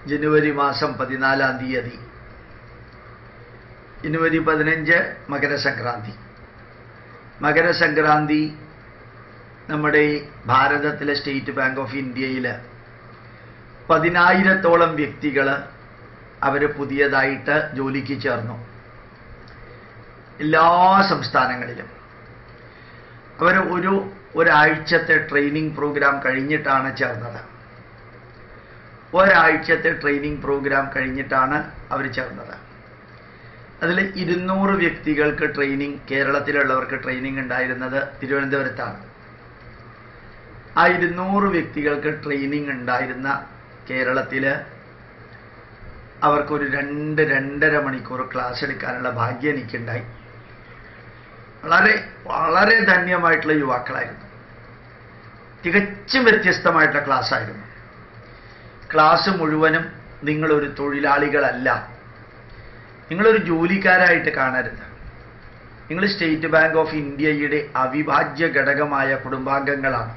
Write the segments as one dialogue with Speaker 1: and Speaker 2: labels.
Speaker 1: ജനുവരി മാസം പതിനാലാം തീയതി ജനുവരി പതിനഞ്ച് മകരസംക്രാന്തി മകരസംക്രാന്തി നമ്മുടെ ഈ ഭാരതത്തിലെ സ്റ്റേറ്റ് ബാങ്ക് ഓഫ് ഇന്ത്യയിൽ പതിനായിരത്തോളം വ്യക്തികൾ അവർ പുതിയതായിട്ട് ജോലിക്ക് ചേർന്നു എല്ലാ സംസ്ഥാനങ്ങളിലും അവർ ഒരു ഒരാഴ്ചത്തെ ട്രെയിനിങ് പ്രോഗ്രാം കഴിഞ്ഞിട്ടാണ് ചേർന്നത് ഒരാഴ്ചത്തെ ട്രെയിനിങ് പ്രോഗ്രാം കഴിഞ്ഞിട്ടാണ് അവർ ചേർന്നത് അതിൽ ഇരുന്നൂറ് വ്യക്തികൾക്ക് ട്രെയിനിങ് കേരളത്തിലുള്ളവർക്ക് ട്രെയിനിങ് ഉണ്ടായിരുന്നത് തിരുവനന്തപുരത്താണ് ആ ഇരുന്നൂറ് വ്യക്തികൾക്ക് ട്രെയിനിങ് ഉണ്ടായിരുന്ന കേരളത്തിൽ അവർക്കൊരു രണ്ട് രണ്ടര മണിക്കൂർ ക്ലാസ് എടുക്കാനുള്ള ഭാഗ്യം എനിക്കുണ്ടായി വളരെ വളരെ ധന്യമായിട്ടുള്ള യുവാക്കളായിരുന്നു തികച്ചും വ്യത്യസ്തമായിട്ടുള്ള ക്ലാസ് ആയിരുന്നു ക്ലാസ് മുഴുവനും നിങ്ങളൊരു തൊഴിലാളികളല്ല നിങ്ങളൊരു ജോലിക്കാരായിട്ട് കാണരുത് നിങ്ങൾ സ്റ്റേറ്റ് ബാങ്ക് ഓഫ് ഇന്ത്യയുടെ അവിഭാജ്യ ഘടകമായ കുടുംബാംഗങ്ങളാണ്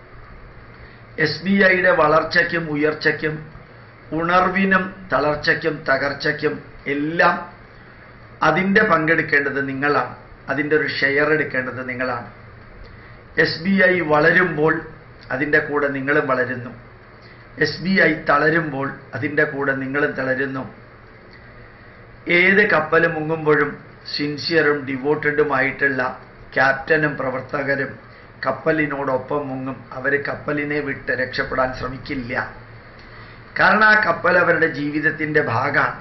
Speaker 1: എസ് ബി ഐയുടെ വളർച്ചയ്ക്കും ഉയർച്ചയ്ക്കും ഉണർവിനും തളർച്ചയ്ക്കും തകർച്ചയ്ക്കും എല്ലാം അതിൻ്റെ പങ്കെടുക്കേണ്ടത് നിങ്ങളാണ് അതിൻ്റെ ഒരു ഷെയർ എടുക്കേണ്ടത് നിങ്ങളാണ് എസ് ബി ഐ വളരുമ്പോൾ അതിൻ്റെ കൂടെ നിങ്ങളും വളരുന്നു എസ് ബി ഐ തളരുമ്പോൾ അതിൻ്റെ കൂടെ നിങ്ങളും തളരുന്നു ഏത് കപ്പൽ മുങ്ങുമ്പോഴും സിൻസിയറും ഡിവോട്ടഡുമായിട്ടുള്ള ക്യാപ്റ്റനും പ്രവർത്തകരും കപ്പലിനോടൊപ്പം മുങ്ങും അവർ കപ്പലിനെ വിട്ട് രക്ഷപ്പെടാൻ ശ്രമിക്കില്ല കാരണം ആ കപ്പൽ അവരുടെ ജീവിതത്തിൻ്റെ ഭാഗമാണ്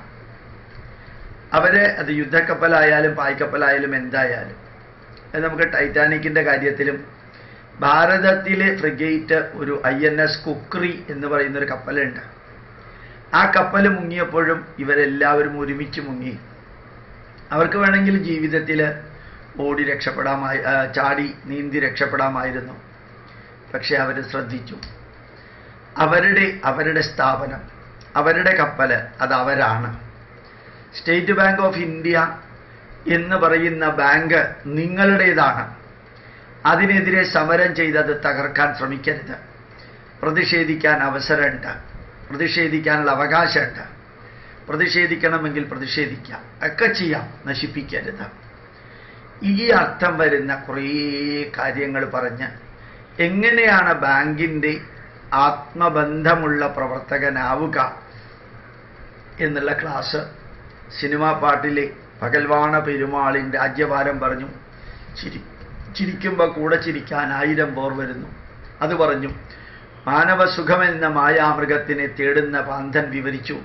Speaker 1: അവര് അത് യുദ്ധക്കപ്പലായാലും പായ്ക്കപ്പലായാലും എന്തായാലും അത് നമുക്ക് ടൈറ്റാനിക്കിൻ്റെ കാര്യത്തിലും ഭാരതത്തിലെ ഫ്രിഗേറ്റ് ഒരു ഐ എൻ എസ് കുക്രി എന്ന് പറയുന്ന ഒരു കപ്പലുണ്ട് ആ കപ്പൽ മുങ്ങിയപ്പോഴും ഇവരെല്ലാവരും ഒരുമിച്ച് മുങ്ങി അവർക്ക് വേണമെങ്കിൽ ജീവിതത്തിൽ ഓടി രക്ഷപ്പെടാമായി ആ, ചാടി നീന്തി രക്ഷപ്പെടാമായിരുന്നു പക്ഷെ അവർ ശ്രദ്ധിച്ചു അവരുടെ അവരുടെ സ്ഥാപനം അവരുടെ കപ്പൽ അത് അവരാണ് സ്റ്റേറ്റ് ബാങ്ക് ഓഫ് ഇന്ത്യ എന്ന് പറയുന്ന ബാങ്ക് നിങ്ങളുടേതാണ് അതിനെതിരെ സമരം ചെയ്തത് തകർക്കാൻ ശ്രമിക്കരുത് പ്രതിഷേധിക്കാൻ അവസരമുണ്ട് പ്രതിഷേധിക്കാനുള്ള അവകാശമുണ്ട് പ്രതിഷേധിക്കണമെങ്കിൽ പ്രതിഷേധിക്കാം ഒക്കെ ചെയ്യാം നശിപ്പിക്കരുത് ഈ അർത്ഥം വരുന്ന കുറേ കാര്യങ്ങൾ പറഞ്ഞ് എങ്ങനെയാണ് ബാങ്കിൻ്റെ ആത്മബന്ധമുള്ള പ്രവർത്തകനാവുക എന്നുള്ള ക്ലാസ് സിനിമാ പാട്ടിലെ പകൽവാണ പെരുമാളിൻ രാജ്യഭാരം പറഞ്ഞു ചിരി ചിരിക്കുമ്പോൾ കൂടെ ചിരിക്കാൻ ആയിരം പോർ വരുന്നു അത് പറഞ്ഞു മാനവസുഖമെന്ന മായാമൃഗത്തിനെ തേടുന്ന പാന്തൻ വിവരിച്ചു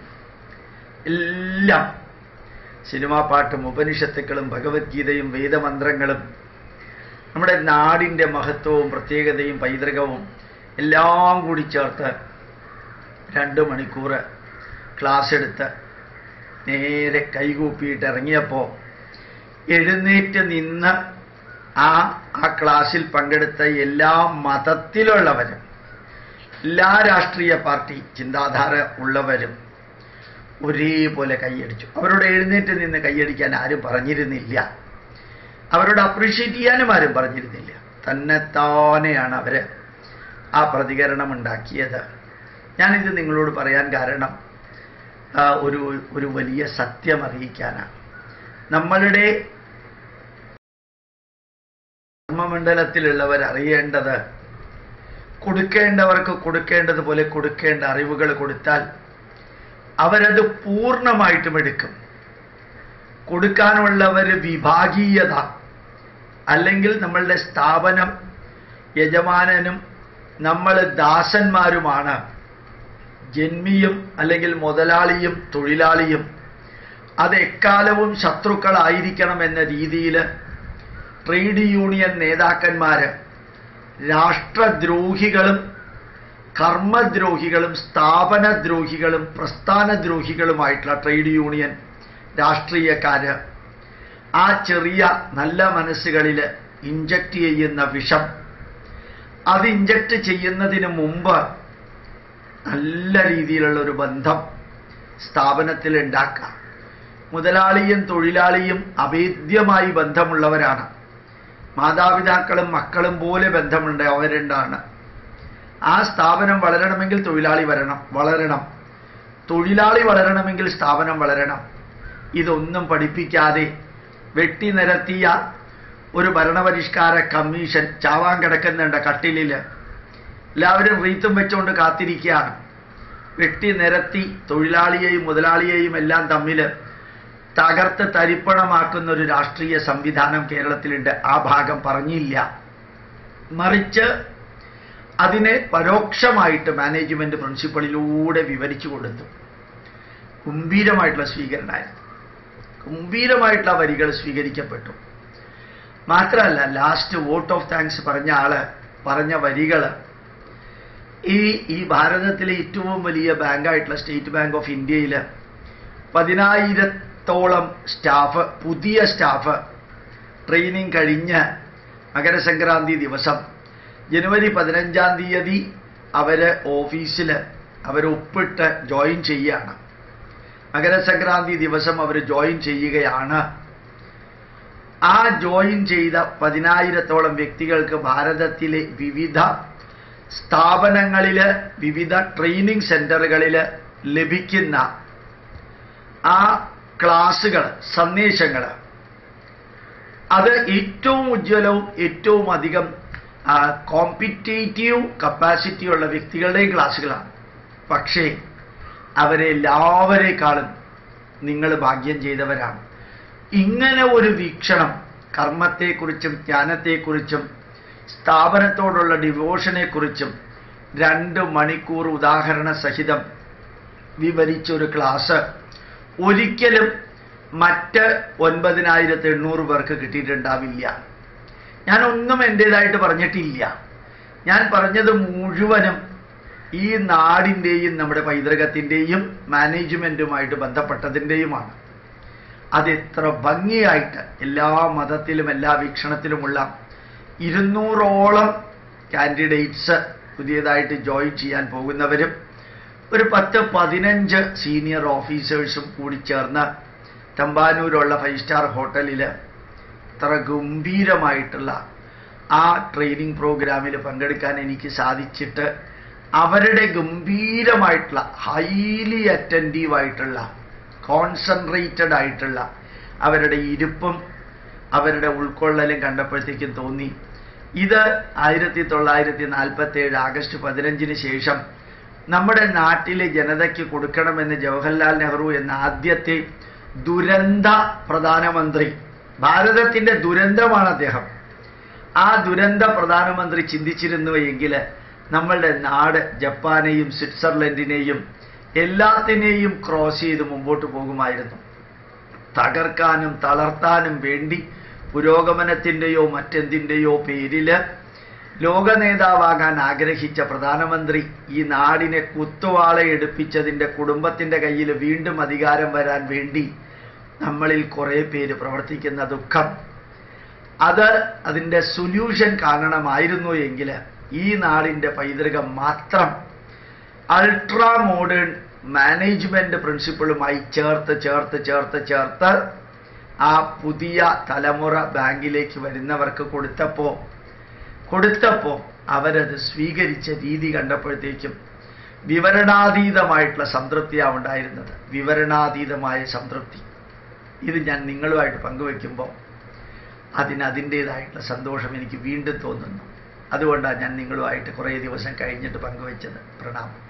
Speaker 1: എല്ലാം സിനിമാ പാട്ടും ഉപനിഷത്തുക്കളും ഭഗവത്ഗീതയും വേദമന്ത്രങ്ങളും നമ്മുടെ നാടിൻ്റെ മഹത്വവും പ്രത്യേകതയും പൈതൃകവും എല്ലാം കൂടി ചേർത്ത് രണ്ട് മണിക്കൂർ ക്ലാസ് എടുത്ത് നേരെ കൈകൂപ്പിയിട്ട് ഇറങ്ങിയപ്പോൾ എഴുന്നേറ്റ് നിന്ന് ആ ആ ക്ലാസ്സിൽ പങ്കെടുത്ത എല്ലാ മതത്തിലുള്ളവരും എല്ലാ രാഷ്ട്രീയ പാർട്ടി ചിന്താധാര ഉള്ളവരും ഒരേപോലെ കൈയടിച്ചു അവരോട് എഴുന്നേറ്റ് നിന്ന് കൈയടിക്കാൻ ആരും പറഞ്ഞിരുന്നില്ല അവരോട് അപ്രീഷിയേറ്റ് ചെയ്യാനും ആരും പറഞ്ഞിരുന്നില്ല തന്നെത്താനെയാണ് അവർ ആ പ്രതികരണം ഉണ്ടാക്കിയത് ഞാനിത് നിങ്ങളോട് പറയാൻ കാരണം ആ, ഒരു ഒരു വലിയ സത്യം അറിയിക്കാനാണ് നമ്മളുടെ കർമ്മമണ്ഡലത്തിലുള്ളവർ അറിയേണ്ടത് കൊടുക്കേണ്ടവർക്ക് കൊടുക്കേണ്ടതുപോലെ കൊടുക്കേണ്ട അറിവുകൾ കൊടുത്താൽ അവരത് പൂർണ്ണമായിട്ടും എടുക്കും കൊടുക്കാനുള്ളവർ വിഭാഗീയത അല്ലെങ്കിൽ നമ്മളുടെ സ്ഥാപനം യജമാനനും നമ്മൾ ദാസന്മാരുമാണ് ജന്മിയും അല്ലെങ്കിൽ മുതലാളിയും തൊഴിലാളിയും അത് എക്കാലവും ശത്രുക്കളായിരിക്കണം എന്ന രീതിയിൽ ട്രേഡ് യൂണിയൻ നേതാക്കന്മാർ രാഷ്ട്രദ്രോഹികളും കർമ്മദ്രോഹികളും സ്ഥാപനദ്രോഹികളും പ്രസ്ഥാനദ്രോഹികളുമായിട്ടുള്ള ട്രേഡ് യൂണിയൻ രാഷ്ട്രീയക്കാര് ആ ചെറിയ നല്ല മനസ്സുകളിൽ ഇഞ്ചക്ട് ചെയ്യുന്ന വിഷം അത് ഇഞ്ചക്ട് ചെയ്യുന്നതിന് മുമ്പ് നല്ല രീതിയിലുള്ള ഒരു ബന്ധം സ്ഥാപനത്തിൽ ഉണ്ടാക്കാം മുതലാളിയും തൊഴിലാളിയും അഭേദ്യമായി ബന്ധമുള്ളവരാണ് മാതാപിതാക്കളും മക്കളും പോലെ ബന്ധമുണ്ട് അവരുണ്ടാണ് ആ സ്ഥാപനം വളരണമെങ്കിൽ തൊഴിലാളി വരണം വളരണം തൊഴിലാളി വളരണമെങ്കിൽ സ്ഥാപനം വളരണം ഇതൊന്നും പഠിപ്പിക്കാതെ വെട്ടി നിരത്തിയ ഒരു ഭരണപരിഷ്കാര കമ്മീഷൻ ചാവാൻ കിടക്കുന്നുണ്ട് കട്ടിലിൽ എല്ലാവരും റീത്തും വെച്ചുകൊണ്ട് കാത്തിരിക്കുകയാണ് വെട്ടി നിരത്തി തൊഴിലാളിയെയും മുതലാളിയെയും എല്ലാം തമ്മിൽ തകർത്ത് തരിപ്പണമാക്കുന്ന ഒരു രാഷ്ട്രീയ സംവിധാനം കേരളത്തിലുണ്ട് ആ ഭാഗം പറഞ്ഞില്ല മറിച്ച് അതിനെ പരോക്ഷമായിട്ട് മാനേജ്മെന്റ് പ്രിൻസിപ്പളിലൂടെ വിവരിച്ചു കൊടുത്തു ഗംഭീരമായിട്ടുള്ള സ്വീകരണമായിരുന്നു ഗംഭീരമായിട്ടുള്ള വരികൾ സ്വീകരിക്കപ്പെട്ടു മാത്രമല്ല ലാസ്റ്റ് വോട്ട് ഓഫ് താങ്ക്സ് പറഞ്ഞ ആള് പറഞ്ഞ വരികൾ ഈ ഈ ഭാരതത്തിലെ ഏറ്റവും വലിയ ബാങ്കായിട്ടുള്ള സ്റ്റേറ്റ് ബാങ്ക് ഓഫ് ഇന്ത്യയിൽ പതിനായിരത്തോളം സ്റ്റാഫ് പുതിയ സ്റ്റാഫ് ട്രെയിനിങ് കഴിഞ്ഞ് മകരസംക്രാന്തി ദിവസം ജനുവരി പതിനഞ്ചാം തീയതി അവര് ഓഫീസിൽ അവർ ഒപ്പിട്ട് ജോയിൻ ചെയ്യുകയാണ് മകരസംക്രാന്തി ദിവസം അവർ ജോയിൻ ചെയ്യുകയാണ് ആ ജോയിൻ ചെയ്ത പതിനായിരത്തോളം വ്യക്തികൾക്ക് ഭാരതത്തിലെ വിവിധ സ്ഥാപനങ്ങളിൽ വിവിധ ട്രെയിനിങ് സെന്ററുകളിൽ ലഭിക്കുന്ന ആ ക്ലാസ്സുകൾ സന്ദേശങ്ങൾ അത് ഏറ്റവും ഉജ്ജ്വലവും ഏറ്റവും അധികം കോമ്പറ്റേറ്റീവ് കപ്പാസിറ്റി ഉള്ള വ്യക്തികളുടെയും ക്ലാസ്സുകളാണ് പക്ഷേ അവരെ എല്ലാവരെക്കാളും നിങ്ങൾ ഭാഗ്യം ചെയ്തവരാണ് ഇങ്ങനെ ഒരു വീക്ഷണം കർമ്മത്തെക്കുറിച്ചും ജ്ഞാനത്തെക്കുറിച്ചും സ്ഥാപനത്തോടുള്ള ഡിവോഷനെക്കുറിച്ചും രണ്ട് മണിക്കൂർ ഉദാഹരണ സഹിതം വിവരിച്ചൊരു ക്ലാസ് ഒരിക്കലും മറ്റ് ഒൻപതിനായിരത്തി എണ്ണൂറ് പേർക്ക് കിട്ടിയിട്ടുണ്ടാവില്ല ഞാനൊന്നും എൻ്റേതായിട്ട് പറഞ്ഞിട്ടില്ല ഞാൻ പറഞ്ഞത് മുഴുവനും ഈ നാടിൻ്റെയും നമ്മുടെ പൈതൃകത്തിൻ്റെയും മാനേജ്മെൻറ്റുമായിട്ട് ബന്ധപ്പെട്ടതിൻ്റെയുമാണ് അതെത്ര ഭംഗിയായിട്ട് എല്ലാ മതത്തിലും എല്ലാ വീക്ഷണത്തിലുമുള്ള ഇരുന്നൂറോളം കാൻഡിഡേറ്റ്സ് പുതിയതായിട്ട് ജോയിൻ ചെയ്യാൻ പോകുന്നവരും ഒരു പത്ത് പതിനഞ്ച് സീനിയർ ഓഫീസേഴ്സും കൂടി ചേർന്ന് തമ്പാനൂരുള്ള ഫൈവ് സ്റ്റാർ ഹോട്ടലിൽ അത്ര ഗംഭീരമായിട്ടുള്ള ആ ട്രെയിനിങ് പ്രോഗ്രാമിൽ പങ്കെടുക്കാൻ എനിക്ക് സാധിച്ചിട്ട് അവരുടെ ഗംഭീരമായിട്ടുള്ള ഹൈലി അറ്റൻറ്റീവ് ആയിട്ടുള്ള കോൺസെൻട്രേറ്റഡ് ആയിട്ടുള്ള അവരുടെ ഇരിപ്പും അവരുടെ ഉൾക്കൊള്ളലും കണ്ടപ്പോഴത്തേക്കും തോന്നി ഇത് ആയിരത്തി തൊള്ളായിരത്തി നാൽപ്പത്തി ഏഴ് ആഗസ്റ്റ് പതിനഞ്ചിന് ശേഷം നമ്മുടെ നാട്ടിലെ ജനതയ്ക്ക് കൊടുക്കണമെന്ന് ജവഹർലാൽ നെഹ്റു എന്ന ആദ്യത്തെ ദുരന്ത പ്രധാനമന്ത്രി ഭാരതത്തിന്റെ ദുരന്തമാണ് അദ്ദേഹം ആ ദുരന്ത പ്രധാനമന്ത്രി ചിന്തിച്ചിരുന്നു എങ്കിൽ നമ്മളുടെ നാട് ജപ്പാനെയും സ്വിറ്റ്സർലൻഡിനെയും എല്ലാത്തിനെയും ക്രോസ് ചെയ്ത് മുമ്പോട്ട് പോകുമായിരുന്നു തകർക്കാനും തളർത്താനും വേണ്ടി പുരോഗമനത്തിൻ്റെയോ മറ്റെന്തിൻ്റെയോ പേരിൽ ലോക നേതാവാകാൻ ആഗ്രഹിച്ച പ്രധാനമന്ത്രി ഈ നാടിനെ കുത്തുവാളയെടുപ്പിച്ചതിൻ്റെ കുടുംബത്തിൻ്റെ കയ്യിൽ വീണ്ടും അധികാരം വരാൻ വേണ്ടി നമ്മളിൽ കുറേ പേര് പ്രവർത്തിക്കുന്ന ദുഃഖം അത് അതിൻ്റെ സൊല്യൂഷൻ കാണണമായിരുന്നു എങ്കിൽ ഈ നാടിൻ്റെ പൈതൃകം മാത്രം അൾട്രാ മോഡേൺ മാനേജ്മെന്റ് പ്രിൻസിപ്പിളുമായി ചേർത്ത് ചേർത്ത് ചേർത്ത് ചേർത്ത് ആ പുതിയ തലമുറ ബാങ്കിലേക്ക് വരുന്നവർക്ക് കൊടുത്തപ്പോൾ കൊടുത്തപ്പോൾ അവരത് സ്വീകരിച്ച രീതി കണ്ടപ്പോഴത്തേക്കും വിവരണാതീതമായിട്ടുള്ള സംതൃപ്തിയാണ് ഉണ്ടായിരുന്നത് വിവരണാതീതമായ സംതൃപ്തി ഇത് ഞാൻ നിങ്ങളുമായിട്ട് പങ്കുവെക്കുമ്പോൾ അതിന് അതിൻ്റേതായിട്ടുള്ള സന്തോഷം എനിക്ക് വീണ്ടും തോന്നുന്നു അതുകൊണ്ടാണ് ഞാൻ നിങ്ങളുമായിട്ട് കുറേ ദിവസം കഴിഞ്ഞിട്ട് പങ്കുവെച്ചത് പ്രണാമം